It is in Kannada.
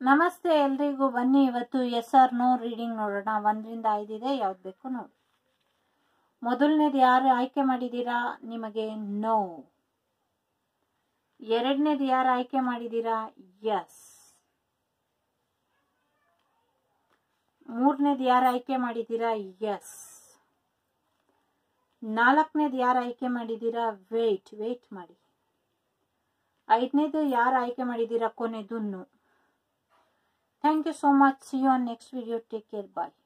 ನಮಸ್ತೆ ಎಲ್ರಿಗೂ ಬನ್ನಿ ಇವತ್ತು ಎಸ್ ಆರ್ ನೋ ರೀಡಿಂಗ್ ನೋಡೋಣ ಒಂದರಿಂದ ಐದಿದೆ ಯಾವ್ದು ಬೇಕು ನೋಡಿ ಮೊದಲನೇದು ಯಾರು ಆಯ್ಕೆ ಮಾಡಿದ್ದೀರಾ ನಿಮಗೆ ನೋ ಎರಡನೇದು ಯಾರು ಆಯ್ಕೆ ಮಾಡಿದ್ದೀರಾ ಎಸ್ ಮೂರನೇದು ಯಾರು ಆಯ್ಕೆ ಮಾಡಿದ್ದೀರಾ ಎಸ್ ನಾಲ್ಕನೇದು ಯಾರು ಆಯ್ಕೆ ಮಾಡಿದ್ದೀರಾ ವೇಟ್ ವೇಟ್ ಮಾಡಿ ಐದನೇದು ಯಾರು ಆಯ್ಕೆ ಮಾಡಿದ್ದೀರಾ ಕೊನೆದು no thank you so much see you on next video take care bye